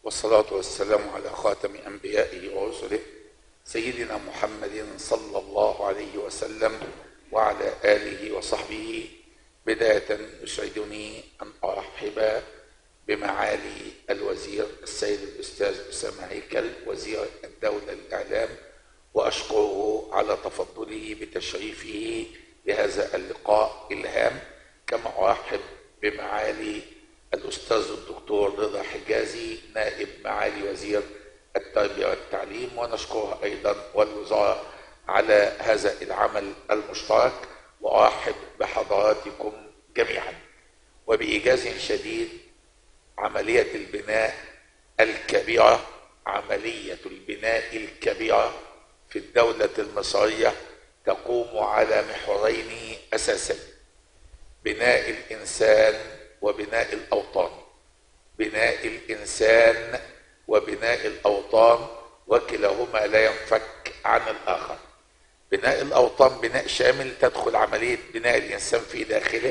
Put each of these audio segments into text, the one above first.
والصلاة والسلام على خاتم أنبيائه ورسله سيدنا محمد صلى الله عليه وسلم وعلى آله وصحبه بداية يسعدني أن أرحب بمعالي الوزير السيد الأستاذ أسامة هيكل وزير الدولة الإعلام وأشكره على تفضله بتشريفه لهذا اللقاء الهام كما أرحب بمعالي الأستاذ الدكتور رضا حجازي نائب معالي وزير التربية والتعليم ونشكره أيضا والوزارة على هذا العمل المشترك وأرحب بحضراتكم جميعا وبإيجاز شديد عملية البناء الكبيرة عملية البناء الكبيرة في الدولة المصرية تقوم على محورين أساسين بناء الإنسان وبناء الأوطان بناء الإنسان وبناء الأوطان وكلاهما لا ينفك عن الآخر بناء الأوطان بناء شامل تدخل عملية بناء الإنسان في داخله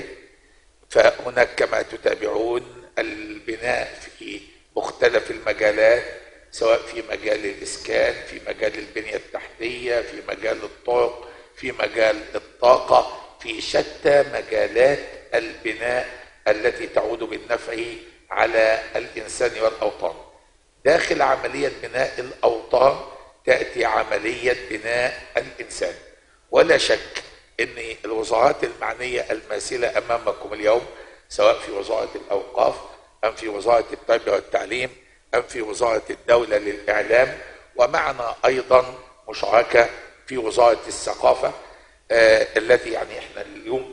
فهناك كما تتابعون البناء في مختلف المجالات سواء في مجال الإسكان في مجال البنية التحتية في مجال الطرق في مجال الطاقة في شتى مجالات البناء التي تعود بالنفع على الإنسان والأوطان داخل عملية بناء الأوطان تأتي عملية بناء الإنسان ولا شك أن الوزارات المعنية الماثلة أمامكم اليوم سواء في وزارة الأوقاف أم في وزارة التربية والتعليم أم في وزارة الدولة للإعلام ومعنا أيضا مشاركة في وزارة الثقافة آه التي يعني احنا اليوم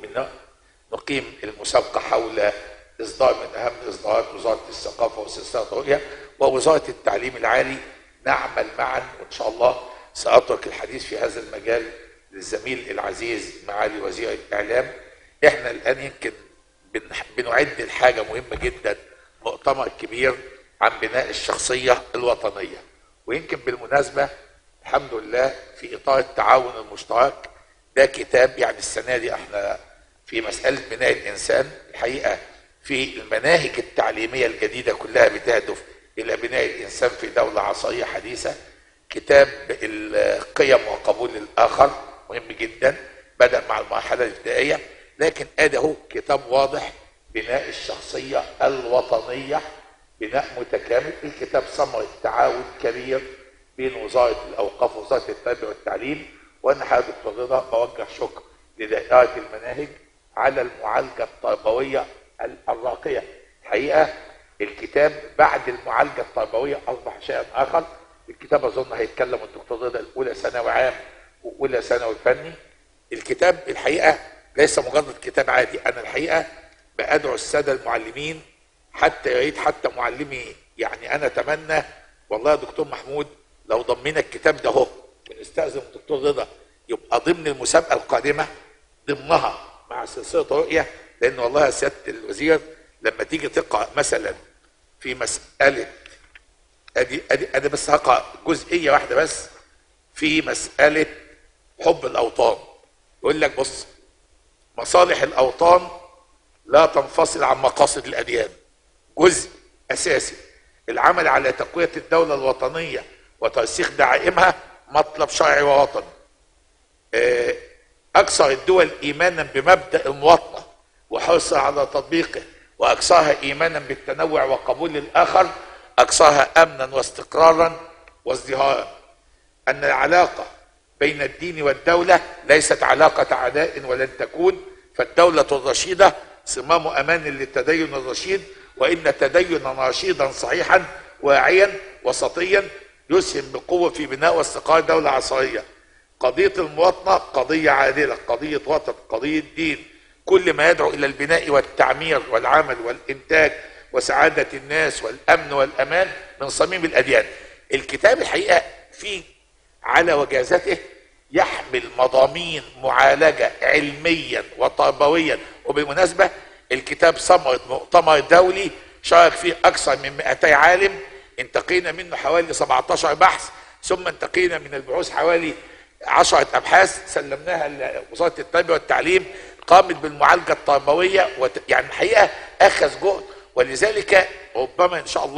نقيم المسابقة حول إصدار من أهم إصدارات وزارة الثقافة وسلسلة الرؤية ووزارة التعليم العالي نعمل معا وإن شاء الله سأترك الحديث في هذا المجال للزميل العزيز معالي وزير الإعلام احنا الآن يمكن بنعد الحاجة مهمة جدا مؤتمر كبير عن بناء الشخصية الوطنية ويمكن بالمناسبة الحمد لله في إطار التعاون المشترك ده كتاب يعني السنة دي احنا في مسألة بناء الإنسان الحقيقة في المناهج التعليمية الجديدة كلها بتهدف إلى بناء الإنسان في دولة عصرية حديثة كتاب القيم وقبول الآخر مهم جدا بدأ مع المرحلة الابتدائية لكن ادي اهو كتاب واضح بناء الشخصية الوطنية بناء متكامل الكتاب ثمرة تعاون كبير بين وزارة الأوقاف ووزارة التربية والتعليم وأنا حابب دكتور رضا بوجه شكر لدائرة المناهج على المعالجة التربوية الراقية الحقيقة الكتاب بعد المعالجة التربوية أصبح شيئا آخر الكتاب أظن هيتكلم الدكتور رضا الأولى ثانوي عام وأولى ثانوي فني الكتاب الحقيقة ليس مجرد كتاب عادي أنا الحقيقة بأدعو السادة المعلمين حتى يعيد حتى معلمي يعني أنا أتمنى والله يا دكتور محمود لو ضمينا الكتاب ده اهو ونستأذن الدكتور رضا يبقى ضمن المسابقة القادمة ضمنها مع سلسلة رؤية لأن والله يا سيادة الوزير لما تيجي تقرأ مثلا في مسألة أدي أدي أنا بس هقرأ جزئية واحدة بس في مسألة حب الأوطان يقول لك بص مصالح الأوطان لا تنفصل عن مقاصد الأديان جزء أساسي العمل على تقوية الدولة الوطنية وترسيخ دعائمها مطلب شرعي ووطني أكثر الدول إيمانا بمبدأ المواطنة وحرصها على تطبيقه وأكثرها إيمانا بالتنوع وقبول الآخر أكثرها أمنا واستقرارا وازدهارا أن العلاقة بين الدين والدولة ليست علاقة عداء ولن تكون فالدولة الرشيدة صمام أمان للتدين الرشيد وإن تدينا رشيدا صحيحا واعيا وسطيا يسهم بقوة في بناء واستقرار دولة عصرية قضية المواطنة قضية عادلة قضية وطن قضية دين كل ما يدعو إلى البناء والتعمير والعمل والإنتاج وسعادة الناس والأمن والأمان من صميم الأديان الكتاب الحقيقة فيه على وجازته يحمل مضامين معالجة علميا وتربويا وبالمناسبة الكتاب ثمرة مؤتمر دولي شارك فيه أكثر من 200 عالم انتقينا منه حوالي 17 بحث ثم انتقينا من البحوث حوالي 10 أبحاث سلمناها لوزارة التربية والتعليم قامت بالمعالجة التربوية وت... يعني الحقيقة أخذ جهد ولذلك ربما إن شاء الله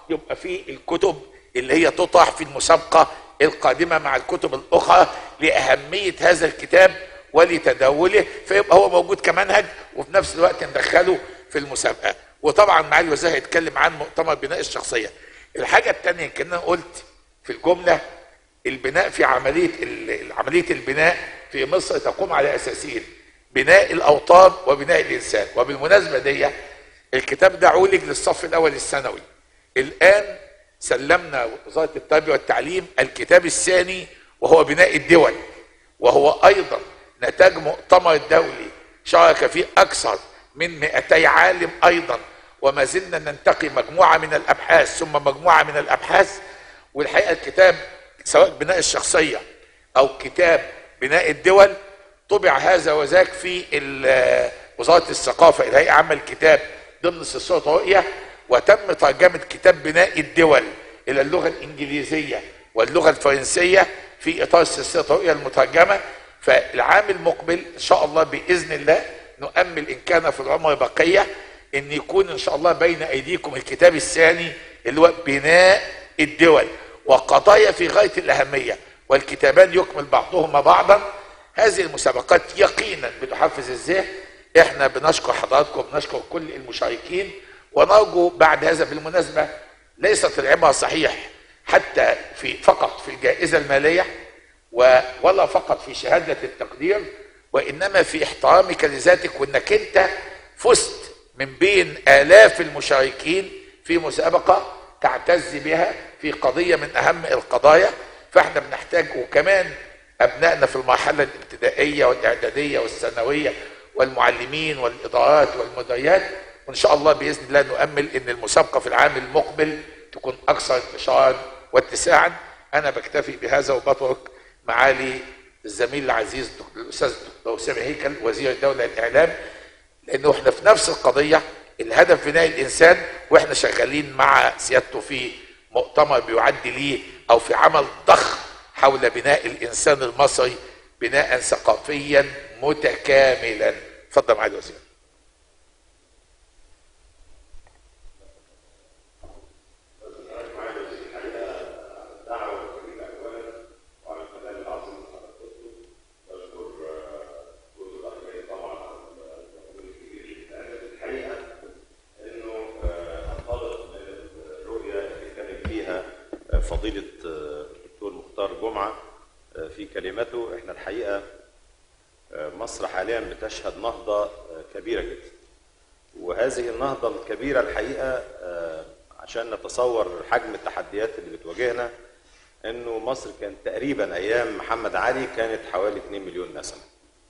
يبقى في الكتب اللي هي تطرح في المسابقة القادمة مع الكتب الأخرى لأهمية هذا الكتاب ولتداوله فيبقى هو موجود كمنهج وفي نفس الوقت ندخله في المسابقة وطبعا معالي الوزير هيتكلم عن مؤتمر بناء الشخصية الحاجة الثانية كنا قلت في الجملة البناء في عملية ال- عملية البناء في مصر تقوم على أساسين بناء الأوطان وبناء الإنسان وبالمناسبة دي الكتاب ده عولج للصف الأول الثانوي الآن سلمنا وزارة التربية والتعليم الكتاب الثاني وهو بناء الدول وهو أيضا نتاج مؤتمر دولي شارك فيه أكثر من 200 عالم أيضا وما زلنا ننتقي مجموعة من الأبحاث ثم مجموعة من الأبحاث والحقيقة الكتاب سواء بناء الشخصية أو كتاب بناء الدول طبع هذا وذاك في ال- وزارة الثقافة الهيئة عامة الكتاب ضمن سلسلة رؤية وتم ترجمة كتاب بناء الدول إلى اللغة الإنجليزية واللغة الفرنسية في إطار سلسلة رؤية المترجمة فالعام المقبل إن شاء الله بإذن الله نؤمل إن كان في العمر بقية إن يكون إن شاء الله بين أيديكم الكتاب الثاني اللي هو بناء الدول وقضايا في غاية الأهمية والكتابان يكمل بعضهما بعضا هذه المسابقات يقينا بتحفز الذهن احنا بنشكر حضراتكم بنشكر كل المشاركين ونرجو بعد هذا بالمناسبة ليست العبرة صحيح حتى في فقط في الجائزة المالية و- ولا فقط في شهادة التقدير وإنما في احترامك لذاتك وإنك أنت فزت من بين آلاف المشاركين في مسابقة تعتز بها في قضية من أهم القضايا فاحنا بنحتاج وكمان أبنائنا في المرحلة الابتدائية والإعدادية والثانوية والمعلمين والإدارات والمديريات وإن شاء الله بإذن الله نؤمل أن المسابقة في العام المقبل تكون أكثر انتشارا واتساعا أنا بكتفي بهذا وبترك معالي الزميل العزيز دكتور- الأستاذ دكتور أسامة هيكل وزير الدولة للإعلام لأنه إحنا في نفس القضية الهدف بناء الإنسان وإحنا شغالين مع سيادته في مؤتمر بيعد ليه أو في عمل ضخم حول بناء الإنسان المصري بناء ثقافيا متكاملا اتفضل معالي الوزير انه آه، انطلق من الرؤيه اللي كانت فيها آه، فضيله آه، الدكتور مختار جمعه آه، في كلمته احنا الحقيقه آه، مصر حاليا بتشهد نهضه آه، كبيره جدا وهذه النهضه الكبيره الحقيقه آه، عشان نتصور حجم التحديات اللي بتواجهنا انه مصر كانت تقريبا ايام محمد علي كانت حوالي 2 مليون نسمه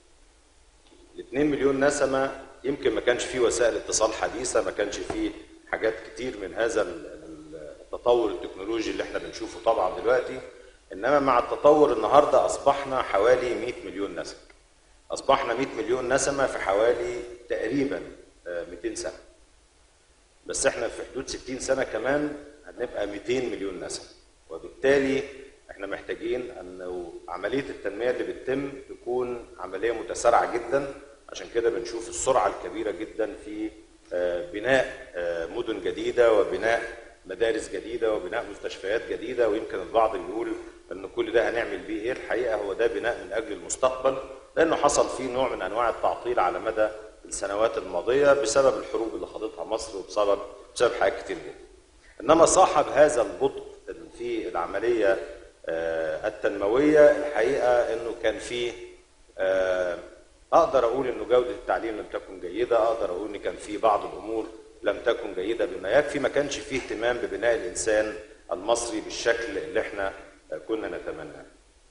ال 2 مليون نسمه يمكن ما كانش فيه وسائل اتصال حديثه ما كانش فيه حاجات كتير من هذا ال- ال- التطور التكنولوجي اللي احنا بنشوفه طبعا دلوقتي انما مع التطور النهارده اصبحنا حوالي 100 مليون نسمه اصبحنا 100 مليون نسمه في حوالي تقريبا آه، 200 سنه بس احنا في حدود 60 سنه كمان هنبقى 200 مليون نسمه وبالتالي احنا محتاجين انه عمليه التنميه اللي بتتم تكون عمليه متسارعه جدا عشان كده بنشوف السرعه الكبيره جدا في آه، بناء آه، مدن جديده وبناء مدارس جديده وبناء مستشفيات جديده ويمكن البعض يقول ان كل ده هنعمل بيه ايه الحقيقه هو ده بناء من اجل المستقبل لانه حصل فيه نوع من انواع التعطيل على مدى السنوات الماضيه بسبب الحروب اللي خاضتها مصر وبسبب بسبب حاجات كتير جدا. انما صاحب هذا البطء في العمليه آه، التنمويه الحقيقه انه كان فيه آه، اقدر اقول انه جوده التعليم لم تكن جيده، اقدر اقول ان كان في بعض الامور لم تكن جيده بما يكفي، ما كانش فيه اهتمام ببناء الانسان المصري بالشكل اللي احنا آه، كنا نتمناه.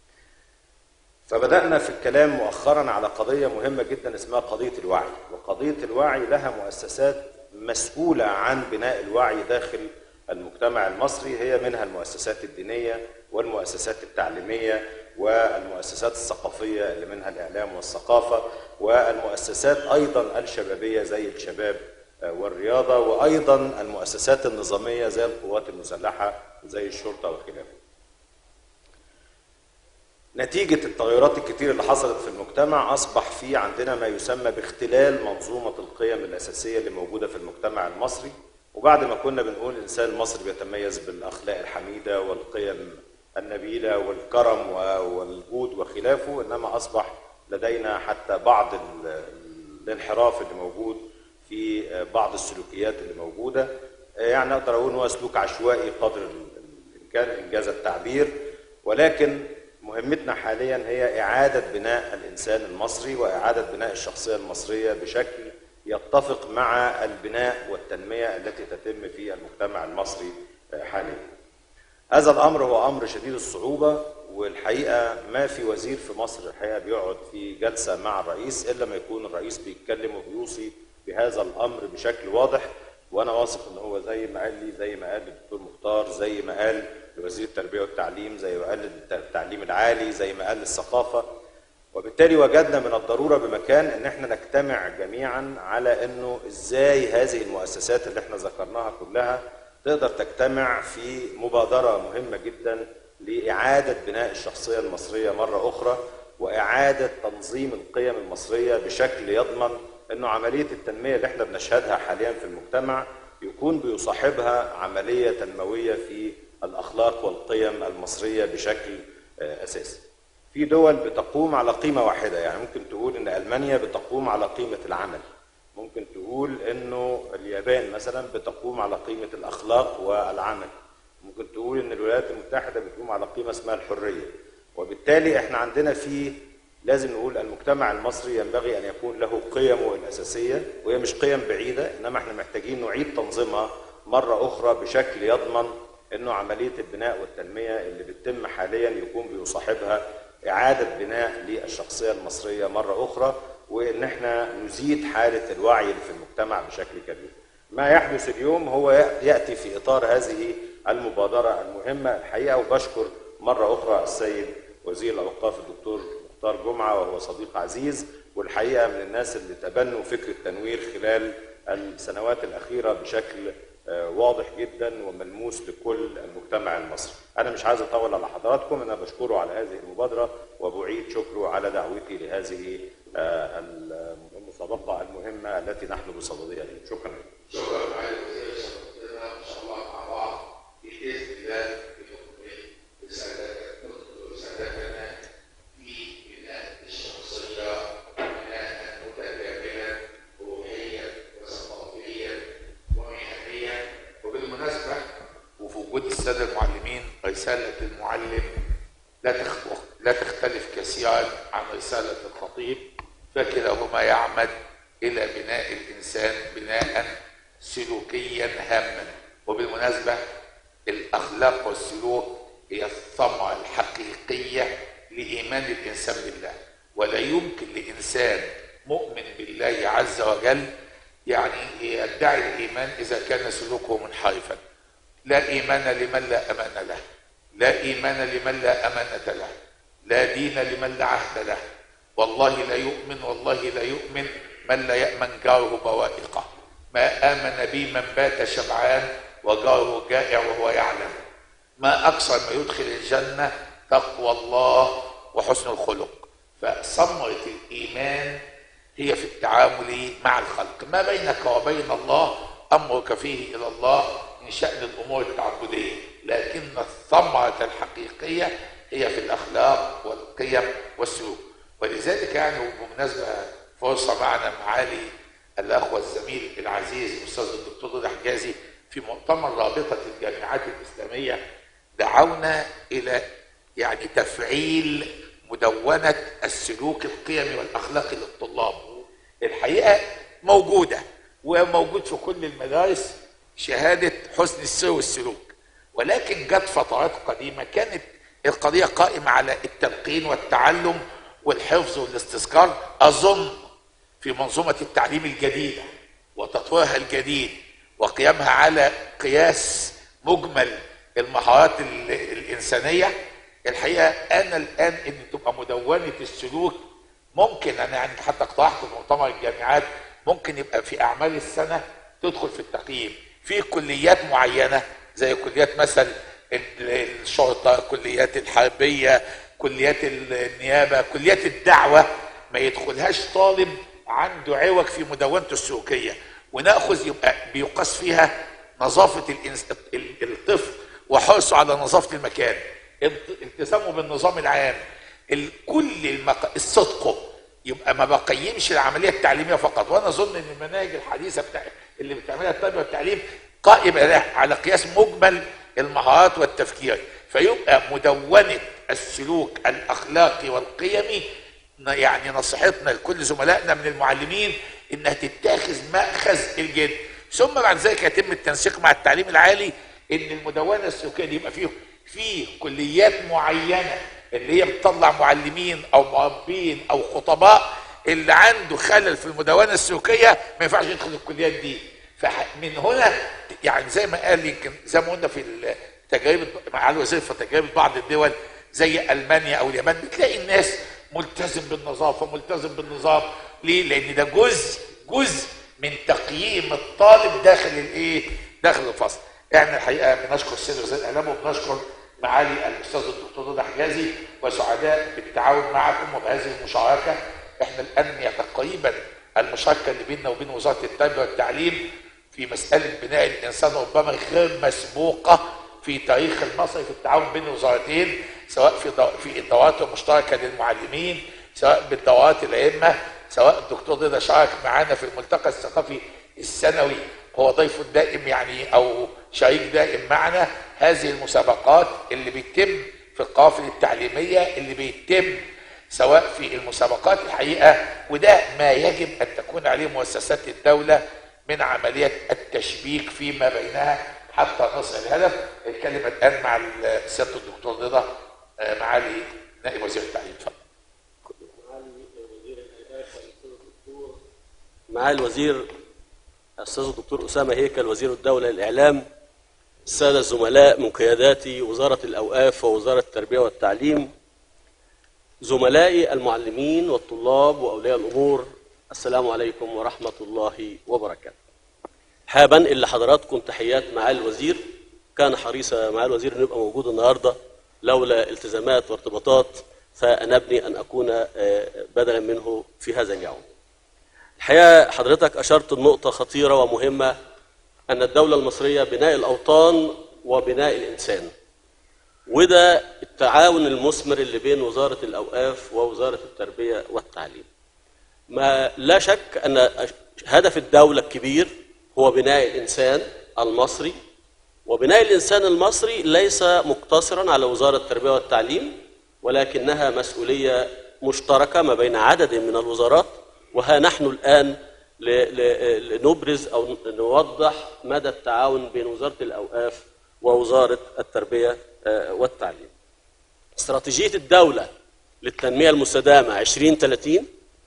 فبدأنا في الكلام مؤخرا على قضية مهمة جدا اسمها قضية الوعي وقضية الوعي لها مؤسسات مسؤولة عن بناء الوعي داخل المجتمع المصري هي منها المؤسسات الدينية والمؤسسات التعليمية والمؤسسات الثقافية اللي منها الإعلام والثقافة والمؤسسات أيضا الشبابية زي الشباب آه، والرياضة وأيضا المؤسسات النظامية زي القوات المسلحة زي الشرطة وخلافه نتيجة التغيرات الكتير اللي حصلت في المجتمع أصبح في عندنا ما يسمى باختلال منظومة القيم الأساسية اللي موجودة في المجتمع المصري وبعد ما كنا بنقول الانسان المصري بيتميز بالاخلاق الحميده والقيم النبيله والكرم و- والجود وخلافه انما اصبح لدينا حتى بعض ال- الانحراف اللي موجود في بعض السلوكيات اللي موجوده يعني اقدر اقول ان هو سلوك عشوائي قدر الامكان انجاز التعبير ولكن مهمتنا حاليا هي اعاده بناء الانسان المصري واعاده بناء الشخصيه المصريه بشكل يتفق مع البناء والتنميه التي تتم في المجتمع المصري حاليا. هذا الامر هو امر شديد الصعوبه والحقيقه ما في وزير في مصر الحقيقه بيقعد في جلسه مع الرئيس الا ما يكون الرئيس بيتكلم وبيوصي بهذا الامر بشكل واضح وانا واثق ان هو زي ما قال لي زي ما قال الدكتور مختار زي ما قال لوزير التربيه والتعليم زي ما قال التعليم العالي زي ما قال للثقافه وبالتالي وجدنا من الضروره بمكان ان احنا نجتمع جميعا على انه ازاي هذه المؤسسات اللي احنا ذكرناها كلها تقدر تجتمع في مبادره مهمه جدا لاعاده بناء الشخصيه المصريه مره اخرى واعاده تنظيم القيم المصريه بشكل يضمن انه عمليه التنميه اللي احنا بنشهدها حاليا في المجتمع يكون بيصاحبها عمليه تنمويه في الاخلاق والقيم المصريه بشكل آه، اساسي. في دول بتقوم على قيمه واحده يعني ممكن تقول ان المانيا بتقوم على قيمه العمل. ممكن تقول انه اليابان مثلا بتقوم على قيمه الاخلاق والعمل. ممكن تقول ان الولايات المتحده بتقوم على قيمه اسمها الحريه. وبالتالي احنا عندنا في لازم نقول المجتمع المصري ينبغي ان يكون له قيمه الاساسيه وهي مش قيم بعيده انما احنا محتاجين نعيد تنظيمها مره اخرى بشكل يضمن انه عمليه البناء والتنميه اللي بتتم حاليا يكون بيصاحبها اعاده بناء للشخصيه المصريه مره اخرى وان احنا نزيد حاله الوعي اللي في المجتمع بشكل كبير. ما يحدث اليوم هو ياتي في اطار هذه المبادره المهمه الحقيقه وبشكر مره اخرى السيد وزير الاوقاف الدكتور مختار جمعه وهو صديق عزيز والحقيقه من الناس اللي تبنوا فكر التنوير خلال السنوات الاخيره بشكل آه، واضح جدا وملموس لكل المجتمع المصري. انا مش عايز اطول على حضراتكم انا بشكره على هذه المبادره وبعيد شكره على دعوتي لهذه آه، المسابقه المهمه التي نحن بصددها اليوم. شكرا. شكرا معالي الوزير شرفتنا ان شاء الله مع بعض باذن الله بنكمل رسالتك رسالتنا في بناء الشخصيه بناء متكاملا روحيا وثقافيا ومهنيا وبالمناسبه وفي وجود الساده المعلمين رساله المعلم لا تخ- لا تختلف كثيرا عن رساله الخطيب فكلاهما يعمد الى بناء الانسان بناء سلوكيا هاما وبالمناسبه الاخلاق والسلوك هي الثمره الحقيقيه لايمان الانسان بالله ولا يمكن لانسان مؤمن بالله عز وجل يعني يدعي الايمان اذا كان سلوكه منحرفا لا ايمان لمن لا امان له لا ايمان لمن لا امانه له لا دين لمن لا عهد له والله لا يؤمن والله لا يؤمن من لا يامن جاره بوائقه ما امن بي من بات شبعان وجاره جائع وهو يعلم ما اكثر ما يدخل الجنه تقوى الله وحسن الخلق فثمره الايمان هي في التعامل مع الخلق ما بينك وبين الله امرك فيه الى الله من شان الامور التعبديه لكن الثمره الحقيقيه هي في الاخلاق والقيم والسلوك ولذلك يعني وبمناسبه فرصه معنا معالي الاخوه الزميل العزيز الاستاذ الدكتور رضا حجازي في مؤتمر رابطه الجامعات الاسلاميه دعونا الى يعني تفعيل مدونه السلوك القيمي والاخلاقي للطلاب الحقيقه موجوده وموجود في كل المدارس شهاده حسن السير والسلوك ولكن جت فترات قديمه كانت القضيه قائمه على التلقين والتعلم والحفظ والاستذكار اظن في منظومه التعليم الجديده وتطويرها الجديد وقيامها على قياس مجمل المهارات ال- الانسانيه الحقيقه انا الان ان تبقى مدونه السلوك ممكن انا يعني حتى اقترحت في مؤتمر الجامعات ممكن يبقى في اعمال السنه تدخل في التقييم في كليات معينه زي كليات مثلا ال- الشرطه كليات الحربيه كليات النيابه كليات الدعوه ما يدخلهاش طالب عنده عوج في مدونته السلوكيه وناخذ يبقى بيقاس فيها نظافه الإنس... ال- الطفل وحرصه على نظافه المكان الت- التزامه بالنظام العام ال- كل المق... الصدق يبقى ما بقيمش العمليه التعليميه فقط وانا اظن ان المناهج الحديثه بتاع اللي بتعملها التربيه والتعليم قائمه على- على قياس مجمل المهارات والتفكير فيبقى مدونه السلوك الاخلاقي والقيمي ن- يعني نصيحتنا لكل زملائنا من المعلمين انها تتاخذ ماخذ الجد ثم بعد ذلك يتم التنسيق مع التعليم العالي ان المدونه السلوكيه دي يبقى فيه في كليات معينه اللي هي بتطلع معلمين او مربين او خطباء اللي عنده خلل في المدونه السلوكيه ما ينفعش يدخل الكليات دي فمن هنا يعني زي ما قال يمكن زي ما قلنا في تجربه مع الوزير في تجربه بعض الدول زي المانيا او اليابان بتلاقي الناس ملتزم بالنظافه ملتزم بالنظام ليه؟ لان ده جزء جزء من تقييم الطالب داخل الايه؟ داخل الفصل. احنا الحقيقه بنشكر السيد وزير الاعلام وبنشكر معالي الاستاذ الدكتور رضا حجازي وسعداء بالتعاون معكم وبهذه المشاركه. احنا الان يعني تقريبا المشاركه اللي بيننا وبين وزاره التربيه والتعليم في مساله بناء الانسان ربما غير مسبوقه في تاريخ المصري في التعاون بين الوزارتين سواء في دو... في الدورات المشتركه للمعلمين سواء بالدورات الائمه سواء الدكتور رضا شارك معانا في الملتقى الثقافي السنوي هو ضيف دائم يعني او شريك دائم معنا هذه المسابقات اللي بيتم في القوافل التعليميه اللي بيتم سواء في المسابقات الحقيقه وده ما يجب ان تكون عليه مؤسسات الدوله من عمليه التشبيك فيما بينها حتى نصل الهدف الكلمه الان مع سياده الدكتور رضا آه، معالي نائب وزير التعليم اتفضل معالي الوزير الاستاذ الدكتور اسامه هيكل وزير الدوله للاعلام الساده الزملاء من قيادات وزاره الاوقاف ووزاره التربيه والتعليم زملائي المعلمين والطلاب واولياء الامور السلام عليكم ورحمه الله وبركاته حابا اللي حضراتكم تحيات معالي الوزير كان حريصا معالي الوزير انه يبقى موجود النهارده لولا التزامات وارتباطات فانبني ان اكون آه، بدلا منه في هذا اليوم الحقيقه حضرتك اشرت النقطه خطيره ومهمه ان الدوله المصريه بناء الاوطان وبناء الانسان وده التعاون المثمر اللي بين وزاره الاوقاف ووزاره التربيه والتعليم ما لا شك ان هدف الدوله الكبير هو بناء الانسان المصري وبناء الانسان المصري ليس مقتصرا على وزاره التربيه والتعليم ولكنها مسؤوليه مشتركه ما بين عدد من الوزارات وها نحن الان ل- ل- لنبرز او نوضح مدى التعاون بين وزاره الاوقاف ووزاره التربيه آه، والتعليم. استراتيجيه الدوله للتنميه المستدامه 2030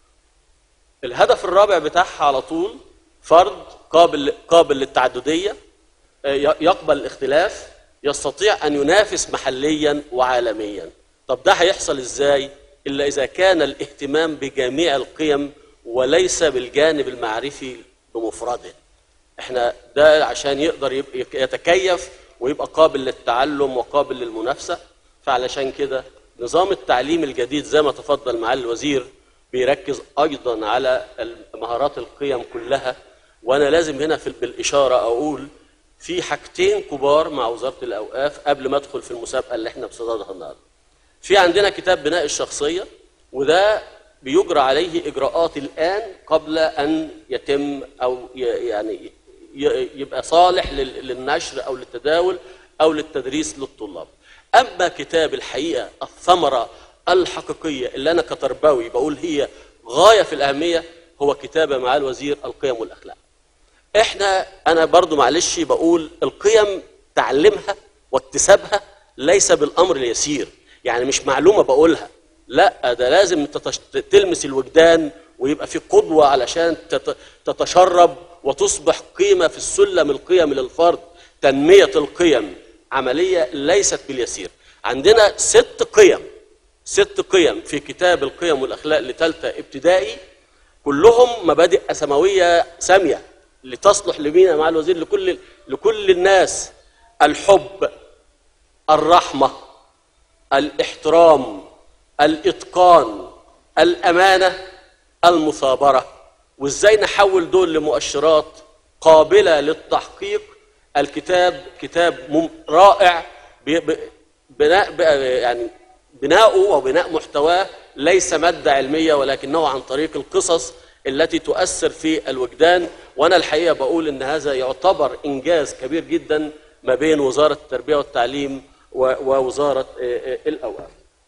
الهدف الرابع بتاعها على طول فرد قابل قابل للتعدديه آه، يقبل الاختلاف يستطيع ان ينافس محليا وعالميا طب ده هيحصل ازاي الا اذا كان الاهتمام بجميع القيم وليس بالجانب المعرفي بمفرده احنا ده عشان يقدر يبقى يتكيف ويبقى قابل للتعلم وقابل للمنافسه فعلشان كده نظام التعليم الجديد زي ما تفضل معالي الوزير بيركز ايضا على مهارات القيم كلها وانا لازم هنا في بالاشاره اقول في حاجتين كبار مع وزاره الاوقاف قبل ما ادخل في المسابقه اللي احنا بصددها النهارده. في عندنا كتاب بناء الشخصيه وده بيجرى عليه اجراءات الان قبل ان يتم او ي- يعني ي- يبقى صالح لل- للنشر او للتداول او للتدريس للطلاب. اما كتاب الحقيقه الثمره الحقيقيه اللي انا كتربوي بقول هي غايه في الاهميه هو كتاب مع الوزير القيم والاخلاق. احنا انا برضو معلش بقول القيم تعلمها واكتسابها ليس بالامر اليسير يعني مش معلومه بقولها لا ده لازم تتش... تلمس الوجدان ويبقى في قدوه علشان تت... تتشرب وتصبح قيمه في السلم القيم للفرد تنميه القيم عمليه ليست باليسير عندنا ست قيم ست قيم في كتاب القيم والاخلاق لثالثه ابتدائي كلهم مبادئ سماويه ساميه لتصلح لمين مع الوزير لكل لكل الناس الحب الرحمه الاحترام الاتقان الامانه المثابره وازاي نحول دول لمؤشرات قابله للتحقيق الكتاب كتاب مم- رائع بي- ب- بناء ب- يعني بناؤه وبناء محتواه ليس مادة علمية ولكنه عن طريق القصص التي تؤثر في الوجدان وأنا الحقيقة بقول إن هذا يعتبر إنجاز كبير جدا ما بين وزارة التربية والتعليم و- ووزارة آه، آه، الأوقاف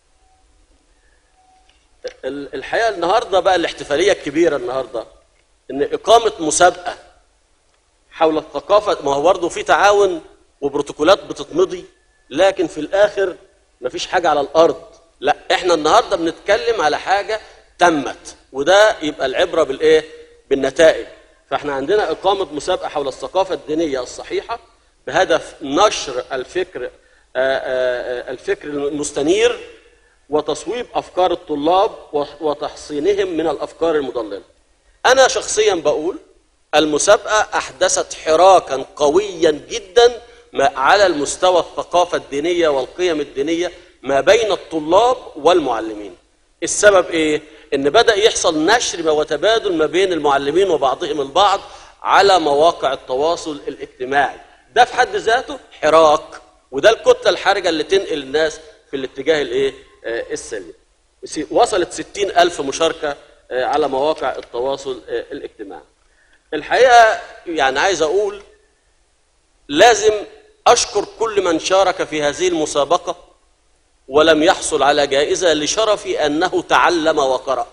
ال- الحقيقة النهاردة بقى الاحتفالية الكبيرة النهاردة إن إقامة مسابقة حول الثقافة ما هو برضه في تعاون وبروتوكولات بتتمضي لكن في الآخر مفيش حاجة على الأرض لا احنا النهاردة بنتكلم على حاجة تمت وده يبقى العبرة بالإيه؟ بالنتائج فاحنا عندنا إقامة مسابقة حول الثقافة الدينية الصحيحة بهدف نشر الفكر آه، آه، آه، الفكر المستنير وتصويب افكار الطلاب وتحصينهم من الافكار المضلله. انا شخصيا بقول المسابقه احدثت حراكا قويا جدا ما على المستوى الثقافه الدينيه والقيم الدينيه ما بين الطلاب والمعلمين. السبب ايه؟ ان بدا يحصل نشر وتبادل ما بين المعلمين وبعضهم البعض على مواقع التواصل الاجتماعي. ده في حد ذاته حراك وده الكتله الحرجه اللي تنقل الناس في الاتجاه الايه؟ آه، السليم. س- وصلت 60 ألف مشاركة آه، على مواقع التواصل آه، الاجتماعي. الحقيقة يعني عايز أقول لازم أشكر كل من شارك في هذه المسابقة ولم يحصل على جائزة لشرف أنه تعلم وقرأ.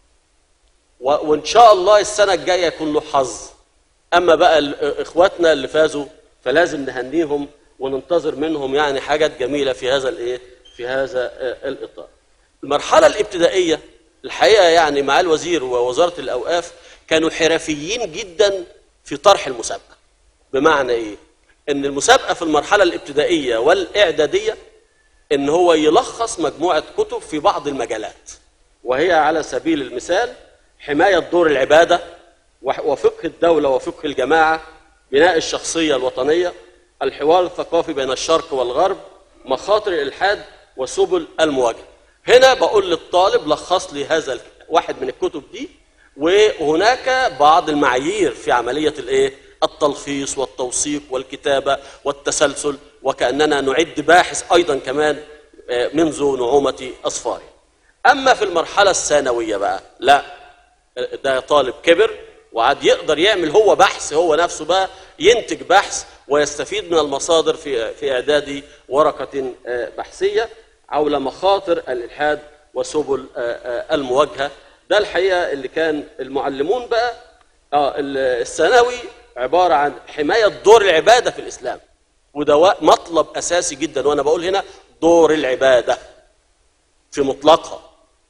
و- وإن شاء الله السنة الجاية يكون له حظ. أما بقى ال- إخواتنا اللي فازوا فلازم نهنيهم وننتظر منهم يعني حاجات جميلة في هذا الإيه؟ في هذا آه، الإطار. المرحلة الابتدائية الحقيقة يعني مع الوزير ووزارة الأوقاف كانوا حرفيين جدا في طرح المسابقة. بمعنى إيه؟ إن المسابقة في المرحلة الابتدائية والإعدادية إن هو يلخص مجموعة كتب في بعض المجالات. وهي على سبيل المثال حماية دور العبادة وح- وفقه الدولة وفقه الجماعة بناء الشخصية الوطنية الحوار الثقافي بين الشرق والغرب مخاطر الإلحاد وسبل المواجهة هنا بقول للطالب لخص لي هذا ال- واحد من الكتب دي وهناك بعض المعايير في عملية الإيه؟ التلخيص والتوثيق والكتابة والتسلسل وكأننا نعد باحث أيضا كمان آه، منذ نعومة أصفاره اما في المرحله الثانويه بقى لا ده طالب كبر وعاد يقدر يعمل هو بحث هو نفسه بقى ينتج بحث ويستفيد من المصادر في في اعداد ورقه آه، بحثيه حول مخاطر الالحاد وسبل آه، آه، المواجهه ده الحقيقه اللي كان المعلمون بقى اه ال- الثانوي عباره عن حمايه دور العباده في الاسلام وده وا- مطلب اساسي جدا وانا بقول هنا دور العباده في مطلقها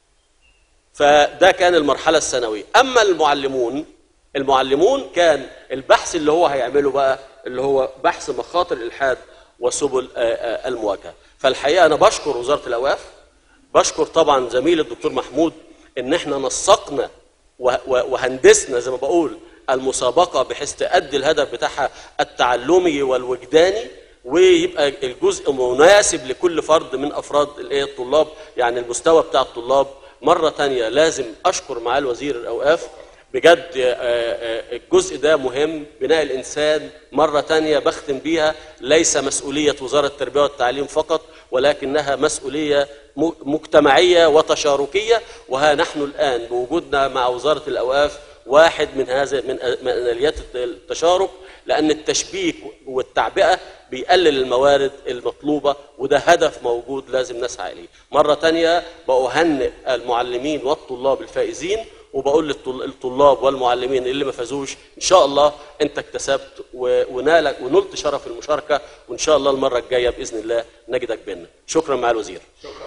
فده كان المرحلة الثانوية أما المعلمون المعلمون كان البحث اللي هو هيعمله بقى اللي هو بحث مخاطر الإلحاد وسبل آه، آه، المواجهة فالحقيقة أنا بشكر وزارة الأوقاف بشكر طبعا زميلي الدكتور محمود إن احنا نسقنا و- و- وهندسنا زي ما بقول المسابقة بحيث تأدي الهدف بتاعها التعلمي والوجداني ويبقى الجزء مناسب لكل فرد من افراد الايه الطلاب يعني المستوى بتاع الطلاب مره تانية لازم اشكر معالي وزير الاوقاف بجد آه، آه، الجزء ده مهم بناء الانسان مره تانية بختم بيها ليس مسؤوليه وزاره التربيه والتعليم فقط ولكنها مسؤوليه م- مجتمعيه وتشاركيه وها نحن الان بوجودنا مع وزاره الاوقاف واحد من هذا من من اليات التشارك لان التشبيك والتعبئه بيقلل الموارد المطلوبه وده هدف موجود لازم نسعى اليه. مره تانية بأهنئ المعلمين والطلاب الفائزين وبقول للطلاب والمعلمين اللي ما فازوش ان شاء الله انت اكتسبت و- ونالك ونلت شرف المشاركه وان شاء الله المره الجايه باذن الله نجدك بينا. شكرا مع الوزير.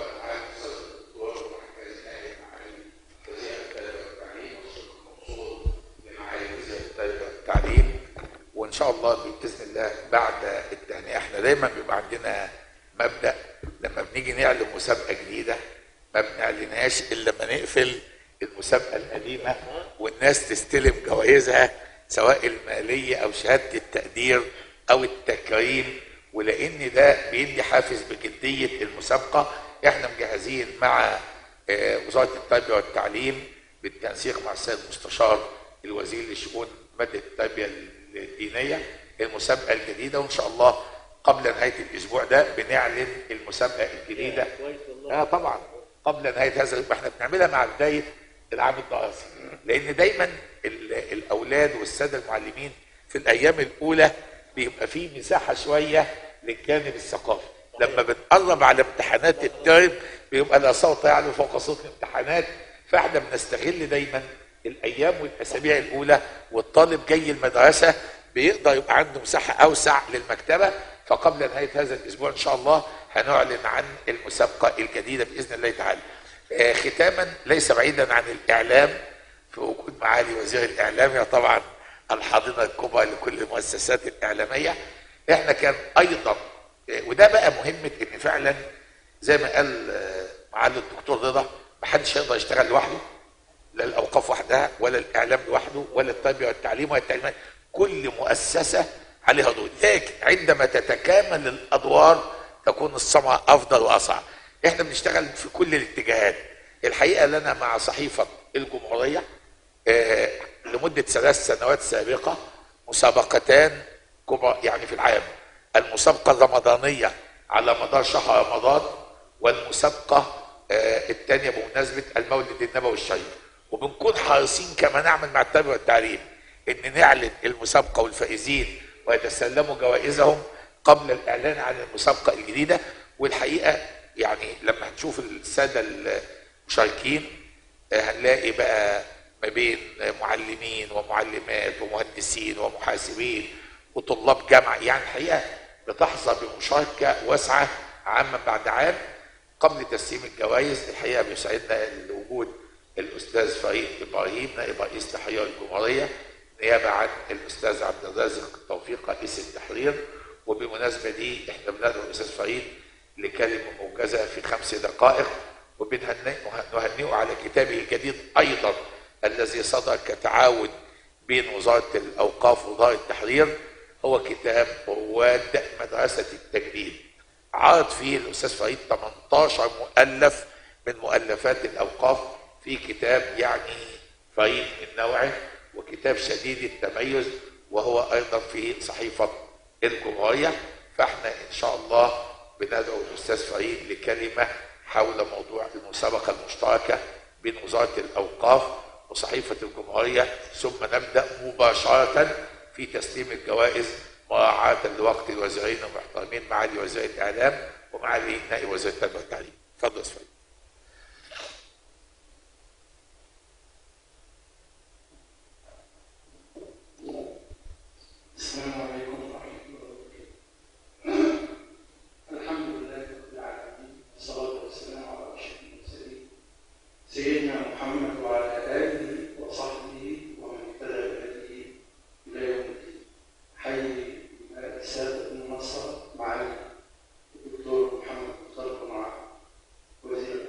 التعليم وان شاء الله باذن الله بعد التهنئه احنا دايما بيبقى عندنا مبدا لما بنيجي نعلن مسابقه جديده ما بنعلنهاش الا لما نقفل المسابقه القديمه والناس تستلم جوائزها سواء الماليه او شهاده التقدير او التكريم ولان ده بيدي حافز بجديه المسابقه احنا مجهزين مع آه، وزاره التربيه والتعليم بالتنسيق مع السيد المستشار الوزير لشؤون ماده التربيه الدينيه المسابقه الجديده وان شاء الله قبل نهايه الاسبوع ده بنعلن المسابقه الجديده اه طبعا قبل نهايه هذا الاسبوع احنا بنعملها مع بدايه العام الدراسي لان دايما ال- الاولاد والساده المعلمين في الايام الاولى بيبقى فيه مساحه شويه للجانب الثقافي لما بنقرب على امتحانات الترم بيبقى لا صوت يعلو فوق صوت الامتحانات فاحنا بنستغل دايما الايام والاسابيع الاولى والطالب جاي المدرسه بيقدر يبقى عنده مساحه اوسع للمكتبه فقبل نهايه هذا الاسبوع ان شاء الله هنعلن عن المسابقه الجديده باذن الله تعالى. آه، ختاما ليس بعيدا عن الاعلام في وجود معالي وزير الاعلام يا طبعا الحاضنه الكبرى لكل المؤسسات الاعلاميه احنا كان ايضا آه، وده بقى مهمه ان فعلا زي ما قال آه، معالي الدكتور رضا محدش يقدر يشتغل لوحده لا الاوقاف وحدها ولا الاعلام لوحده ولا التربيه والتعليم ولا التعليم كل مؤسسه عليها دور لكن عندما تتكامل الادوار تكون الثمره افضل واسرع احنا بنشتغل في كل الاتجاهات الحقيقه لنا مع صحيفه الجمهوريه آه، لمده ثلاث سنوات سابقه مسابقتان كبرى يعني في العام المسابقه الرمضانيه على مدار شهر رمضان والمسابقه آه، الثانيه بمناسبه المولد النبوي الشريف وبنكون حريصين كما نعمل مع التربيه والتعليم ان نعلن المسابقه والفائزين ويتسلموا جوائزهم قبل الاعلان عن المسابقه الجديده والحقيقه يعني لما هنشوف الساده المشاركين آه، هنلاقي بقى ما بين معلمين ومعلمات ومهندسين ومحاسبين وطلاب جامعه يعني الحقيقه بتحظى بمشاركه واسعه عاما بعد عام قبل تسليم الجوائز الحقيقه بيسعدنا وجود الاستاذ فريد ابراهيم نائب رئيس تحرير الجمهوريه نيابه عن الاستاذ عبد الرازق توفيق رئيس التحرير وبالمناسبه دي احنا بندعو الاستاذ فريد لكلمه موجزه في خمس دقائق وبنهنئه على كتابه الجديد ايضا الذي صدر كتعاون بين وزاره الاوقاف ووزاره التحرير هو كتاب رواد مدرسه التجديد عرض فيه الاستاذ فريد 18 مؤلف من مؤلفات الاوقاف في كتاب يعني فريد من نوعه وكتاب شديد التميز وهو ايضا في صحيفه الجمهوريه فاحنا ان شاء الله بندعو الاستاذ فريد لكلمه حول موضوع المسابقه المشتركه بين وزاره الاوقاف وصحيفه الجمهوريه ثم نبدا مباشره في تسليم الجوائز مراعاه لوقت الوزيرين المحترمين معالي وزير الاعلام ومعالي نائب وزير التربيه والتعليم. اتفضل يا أستاذ فريد. السلام عليكم ورحمة الله وبركاته. الحمد لله رب العالمين والصلاة والسلام على أشرف المرسلين سيدنا محمد وعلى آله وصحبه ومن اهتدى بهديه إلى يوم الدين. حي السادة المنصر معالي الدكتور محمد مختار جمعة وزير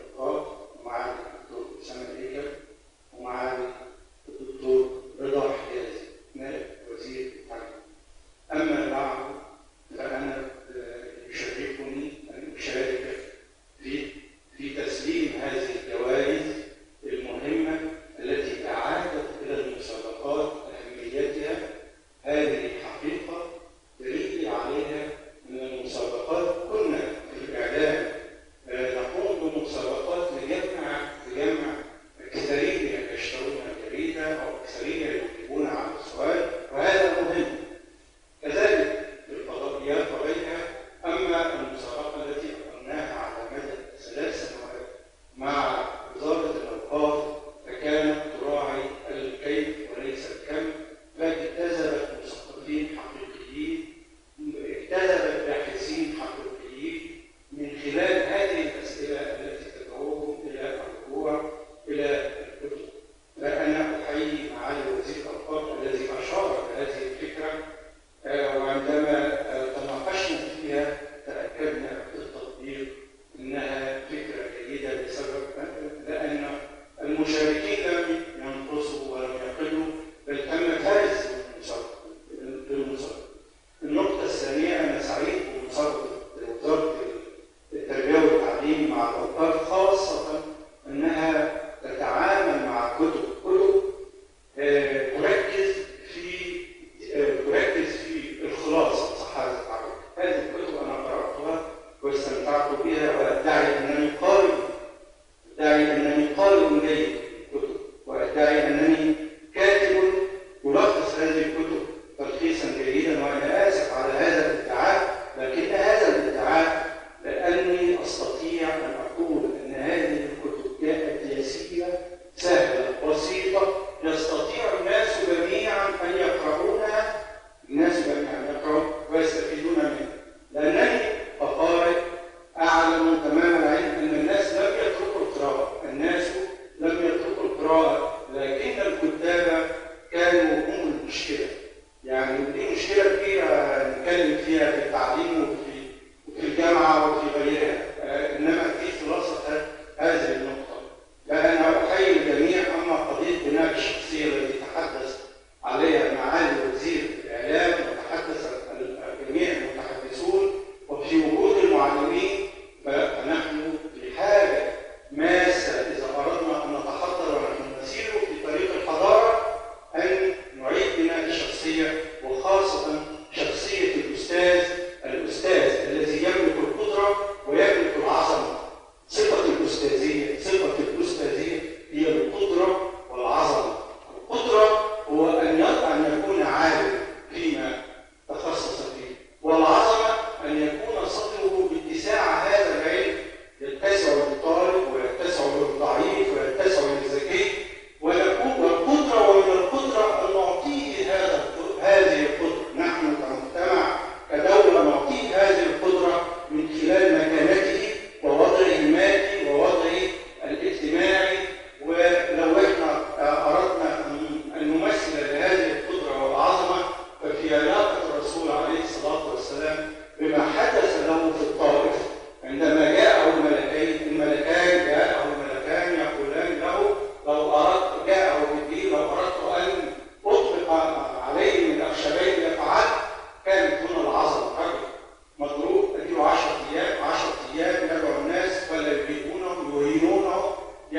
مشكله يعني دي مشكله كبيره نتكلم فيها في التعليم وفي وفي الجامعه وفي غيرها آه، انما في خلاصه ه- هذه النقطه فانا احيي الجميع اما قضيه بناء الشخصيه التي تحدث عليها معالي وزير الاعلام وتحدث جميع المتحدثون وفي وجود المعلمين فنحن في حاجه ماسه اذا اردنا ان نتحضر ونحن نسير في طريق الحضاره ان نعيد بناء الشخصيه وخاصه شخصيه الاستاذ الاستاذ الذي يملك القدره ويملك العظمه صفه الاستاذيه صفه الاستاذيه هي القدره والعظمه القدره هو ان ي- ان يكون عالم فيما تخصص فيه والعظمه ان يكون صدره باتساع هذا العلم يتسع للطالب ويتسع للضعيف ويتسع للذكي ويكون والقدره ومن القدره ان نعطيه هذا هذه القدره نحن كمجتمع كدوله نعطيه هذه القدره من خلال مكانته ووضعه المادي ووضعه الاجتماعي ولو احنا اردنا أن- ان نمثل لهذه القدره والعظمه ففي علاقه الرسول عليه الصلاه والسلام بما حدث له في الطائف عندما جاءه الملكين الملكان جاءه الملكان يقولان له لو اردت جاءه جبريل لو اردت ان اطلق عليه من اخشبين يفعل كانت هنا العظمه رجل مضروب اديله 10 ايام 10 ايام يدعو الناس فلا يجيبونه يهينونه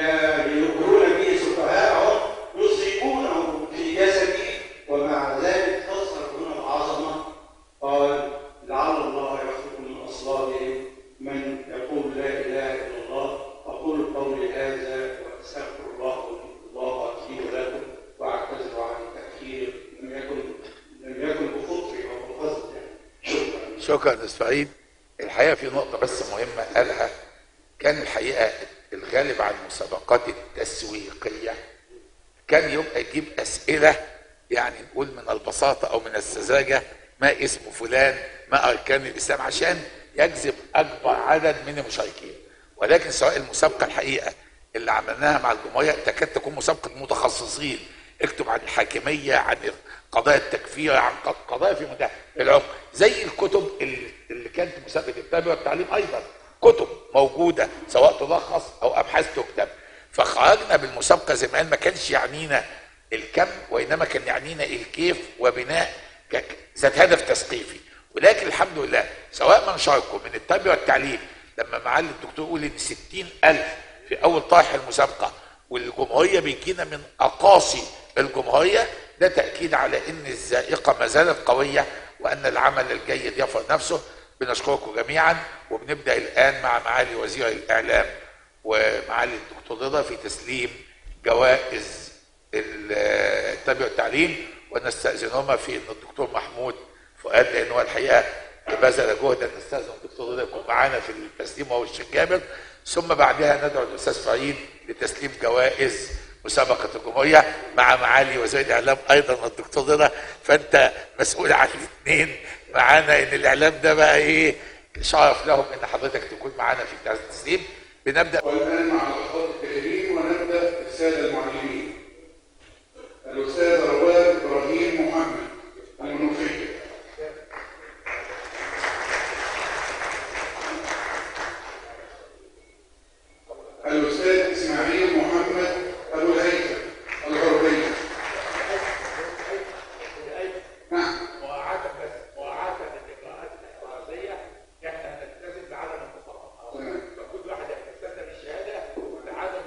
يجرون به سفهاءهم يصيبونه في جسده ومع ذلك تظهر هنا العظمه قال لعل الله يخلق من اصلابهم من يقول لا اله الا الله اقول قولي هذا واستغفر الله الله لي ولكم واعتذر عن التاخير لم يكن لم يكن بخطري او بقصد يعني شكرا شكرا اسماعيل الحقيقه في نقطه بس مهمه قالها كان الحقيقه الغالب على المسابقات التسويقيه كان يبقى يجيب اسئله يعني نقول من البساطه او من السذاجه ما اسم فلان ما اركان الاسلام عشان يجذب اكبر عدد من المشاركين ولكن سواء المسابقه الحقيقه اللي عملناها مع الجمهوريه تكاد تكون مسابقه متخصصين اكتب عن الحاكميه عن قضايا التكفير عن قضايا في منتهى العمق زي الكتب اللي اللي كانت مسابقه التربيه والتعليم ايضا كتب موجوده سواء تلخص او ابحاث تكتب فخرجنا بالمسابقه زي ما قال ما كانش يعنينا الكم وانما كان يعنينا الكيف وبناء ك- ذات هدف تثقيفي ولكن الحمد لله سواء من شاركوا من التربيه والتعليم لما معالي الدكتور يقول ان 60000 في اول طرح المسابقه والجمهوريه بيجينا من اقاصي الجمهوريه ده تاكيد على ان الذائقه ما زالت قويه وان العمل الجيد يفرض نفسه بنشكركم جميعا وبنبدا الان مع معالي وزير الاعلام ومعالي الدكتور رضا في تسليم جوائز التربيه والتعليم ونستاذنهما في ان الدكتور محمود فؤاد لان هو الحقيقه بذل جهدا نستاذن الدكتور رضا يكون معانا في التسليم وهو الشيخ جابر ثم بعدها ندعو الاستاذ سعيد لتسليم جوائز مسابقه الجمهوريه مع معالي وزير الاعلام ايضا الدكتور رضا فانت مسؤول عن الاثنين معانا ان الاعلام ده بقى ايه شرف لهم ان حضرتك تكون معانا في التسليم بنبدا والآن مع الأخوات الكريمين ونبدأ السادة المعلمين. الأستاذ رواد إبراهيم محمد المنوفية. الأستاذ إسماعيل محمد أبو الهيثم الغربية. نعم. تمام.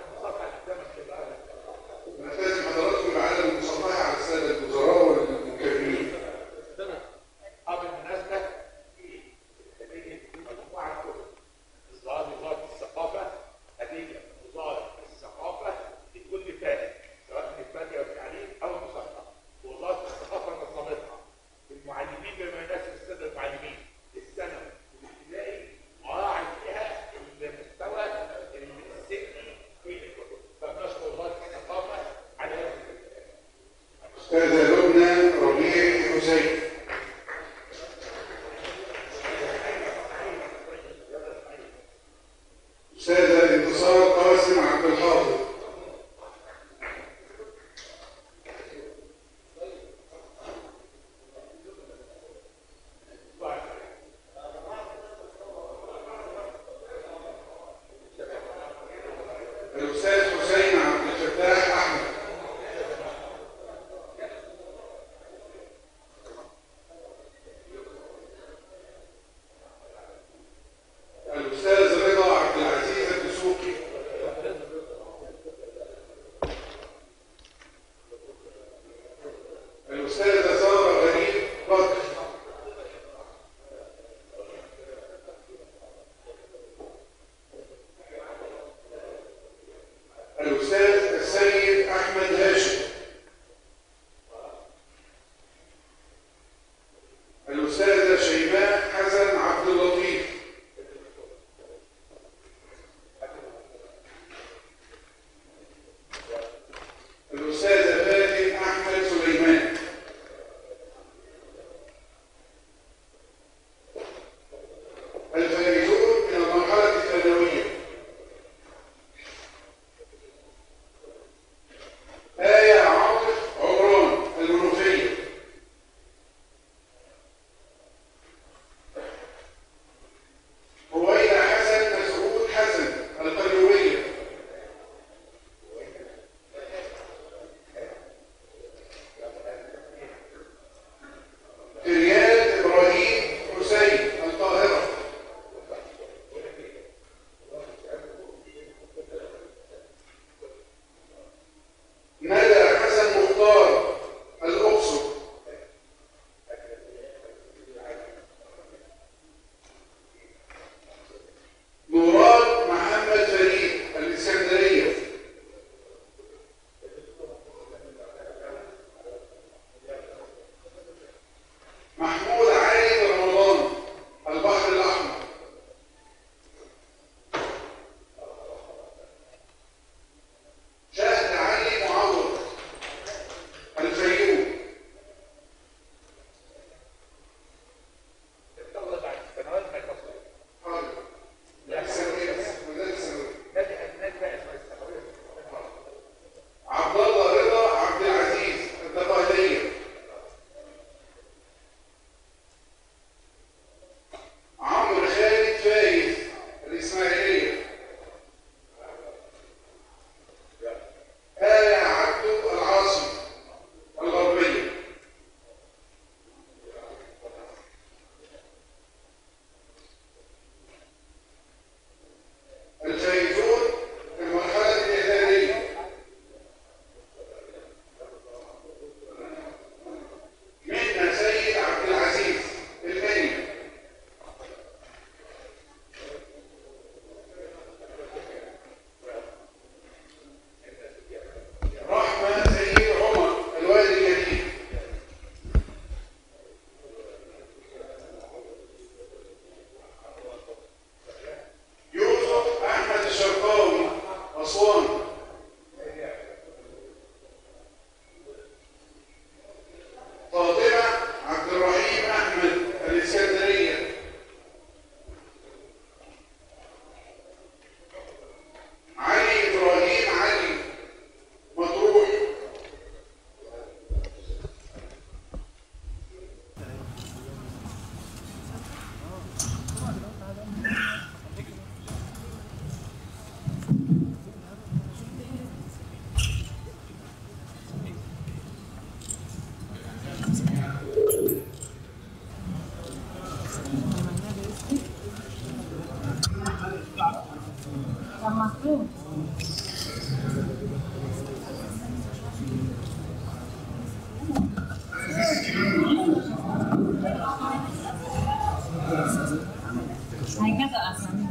هكذا أحسن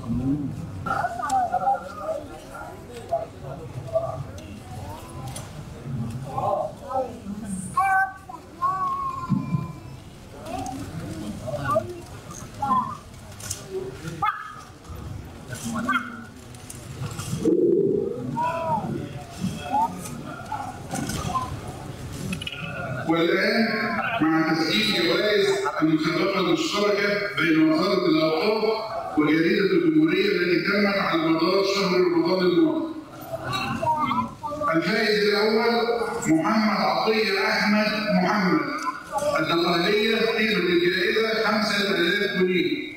والآن مع تسجيل جوائز المسابقة المشتركة بين وزارة الأوقاف وجريدة الجمهورية التي تمت على مدار شهر رمضان الماضي. الفائز الأول محمد عطية أحمد محمد الدقهلية قيمة الجائزة 5000 جنيه.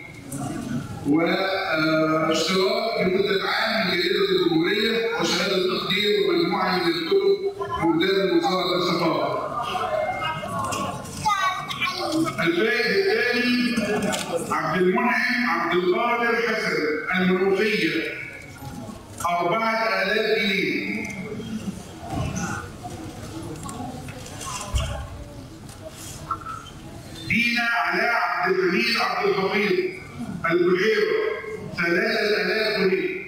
واشتراك لمدة عام من جريدة الجمهورية وشهادة تقدير ومجموعة من الكتب قدام وزارة الثقافة. الفائز الثاني عبد المنعم عبد القادر حسن المنوفية 4000 جنيه دينا علاء عبد الحميد عبد الحفيظ البحيرة 3000 جنيه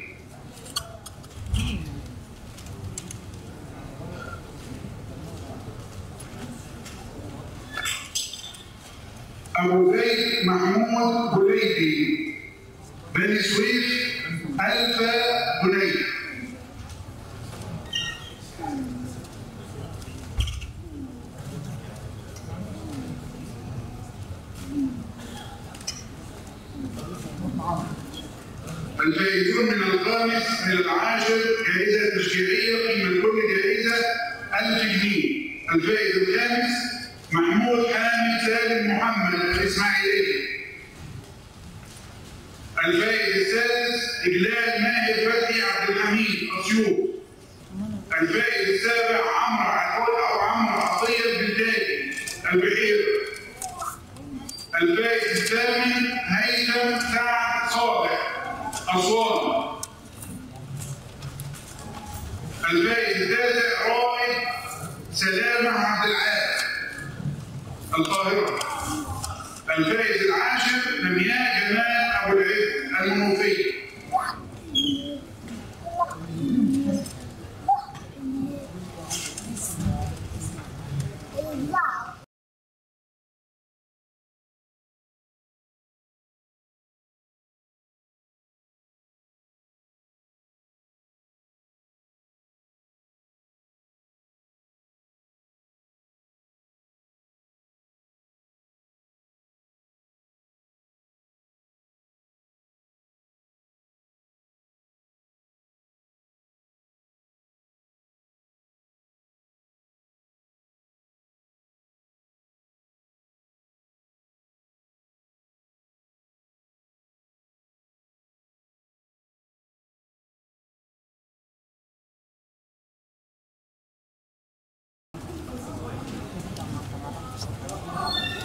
أبو زيد محمود بليدي بني سويف ألف جنيه الفائزون من الخامس إلى العاشر جائزة تشجيعية قيمة كل جائزة 1000 جنيه الفائز الخامس محمود حامد سالم محمد الإسماعيلية الفائز السادس إجلال ماهر فتحي عبد الحميد أسيوط الفائز السابع عمرو عقول أو عمرو عطية بالتالي البحيرة الفائز الثامن هيثم سعد صالح أسوان الفائز التاسع رائد سلامة عبد العال القاهرة الفائز العاشر لمياء جمال أبو العز المنوفية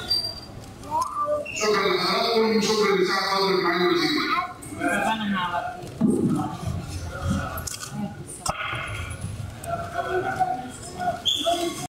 شكرا لحضراتكم وشكرا لسعد حضرتك معالي الوزير ربنا معك